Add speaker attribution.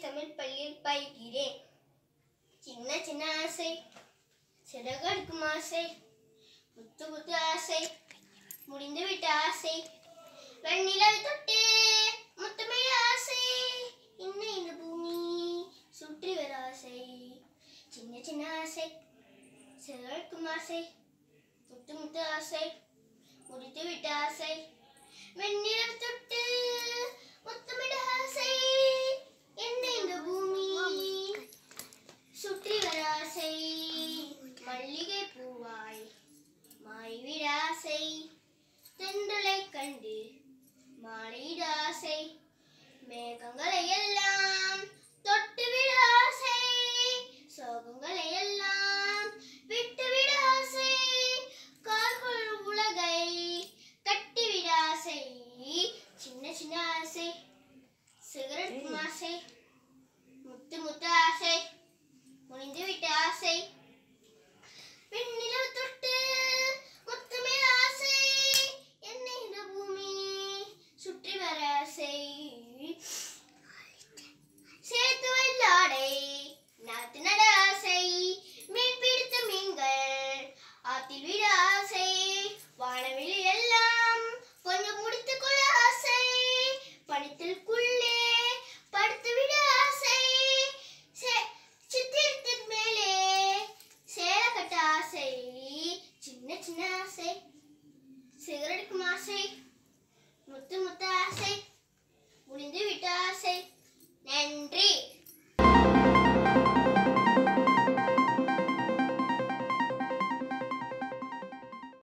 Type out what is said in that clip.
Speaker 1: தமிழ் பள்ளியில் பயில்கிறேன் சின்ன சின்ன ஆசை சிறகடிக்கும் ஆசை புத்து புத்து ஆசை முடிந்துவிட்ட ஆசை வெண்ணிலவை தொட்டு முத்தமிழ் ஆசை இன்னும் இந்த பூமி சுற்றி வர ஆசை சின்ன சின்ன ஆசை சிறகடிக்கும் ஆசை முத்து முத்து ஆசை முடித்துவிட்ட ஆசை வெண்ணிலவை தொட்டு முத்தமிழ் ஆசை என்ன இந்த பூமி சுற்றி வர ஆசை மல்லிகை பூவாய் மாய்விட ஆசை தென்றலை கண்டு மாலையிட ஆசை மேகங்களை